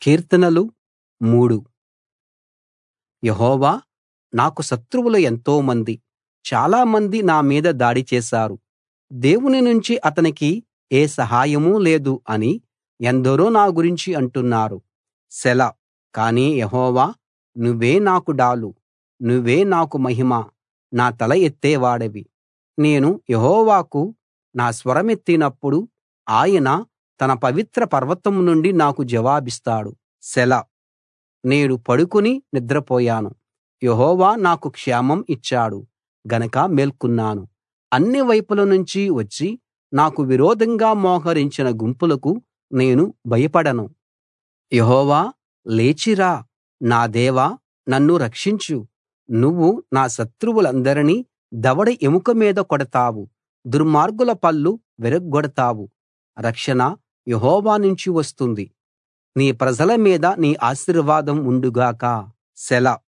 కీర్తనలు మూడు యెహోవా నాకు శత్రువులు ఎంతోమంది చాలామంది నా మీద దాడి చేశారు దేవుని నుంచి అతనికి ఏ సహాయమూ లేదు అని ఎందరో నా గురించి అంటున్నారు సెలా కానీ యెహోవా నువ్వే నాకు డాలు నువ్వే నాకు మహిమ నా తల ఎత్తేవాడివి నేను యెహోవాకు నా స్వరమెత్తినప్పుడు ఆయన తన పవిత్ర పర్వతం నుండి నాకు జవాబిస్తాడు సెలా నేను పడుకుని నిద్రపోయాను యెహోవా నాకు క్షేమం ఇచ్చాడు గనక మేల్కొన్నాను అన్ని వైపుల నుంచి వచ్చి నాకు విరోధంగా మోహరించిన గుంపులకు నేను భయపడను యెహోవా లేచి రా నా దేవా నన్ను రక్షించు నువ్వు నా శత్రువులందరినీ దవడ ఎముక మీద కొడతావు దుర్మార్గుల పళ్ళు విరగ్గొడతావు రక్షణ యెహోవా నుంచి వస్తుంది నీ ప్రజల మీద నీ ఆశీర్వాదం ఉండుగాక సెలా